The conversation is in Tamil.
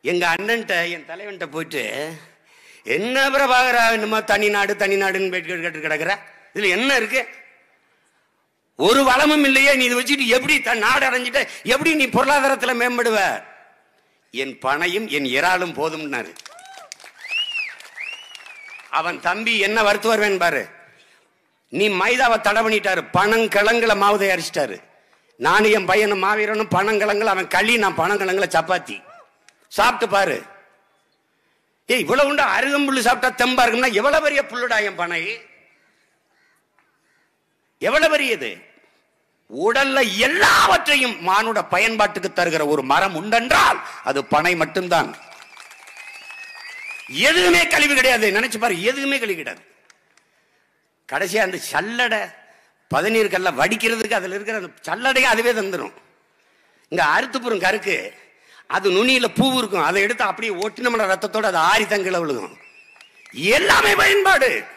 எங்க அண்ணன்ட்ட என் தலைவன்ட்ட போயிட்டு என்ன பிரபாகரா என்னமோ தனி நாடு தனி நாடுன்னு போயிட்டு கேட்டு கிடக்குற இதுல என்ன இருக்கு ஒரு வளமும் இல்லையே நீ இதை வச்சுட்டு எப்படி தன் நாடு அடைஞ்சிட்ட எப்படி நீ பொருளாதாரத்துல மேம்படுவ என் பனையும் என் இறாலும் போதும்னாரு அவன் தம்பி என்ன வருத்து வருவேன் பாரு நீ மைதாவை தடை பண்ணிட்டாரு பனங்கிழங்குல மாவு தயாரிச்சிட்டாரு நானும் என் பையனும் மாவீரனும் பனங்கிழங்குல அவன் களி நான் பனங்கிழங்குல சப்பாத்தி சாப்பிட்டு பாரு ஏய் இவ்வளவு உண்டு அருகம்புல்லு சாப்பிட்டா தெம்பா இருக்கும்னா எவ்வளவு பெரிய புல்லுடா என் பனை எவ்வளவு பெரியது உடல்ல எல்லாவற்றையும் மானுட பயன்பாட்டுக்கு தருகிற ஒரு மரம் உண்டென்றால் அது பனை மட்டும்தான் எதுவுமே கழிவு கிடையாது நினைச்சு பாரு எதுவுமே கழிவு கிடையாது கடைசியா அந்த சல்லடை பதநீர் கல்ல வடிக்கிறதுக்கு அதுல இருக்கிற அந்த சல்லடையும் அதுவே தந்துடும் இங்க அறுத்துப்புறம் கருக்கு அது நுனியில பூ இருக்கும் அதை எடுத்து அப்படியே ஒட்டினோம்னா ரத்தத்தோட அது ஆரி தங்கில விழுகும் எல்லாமே பயன்பாடு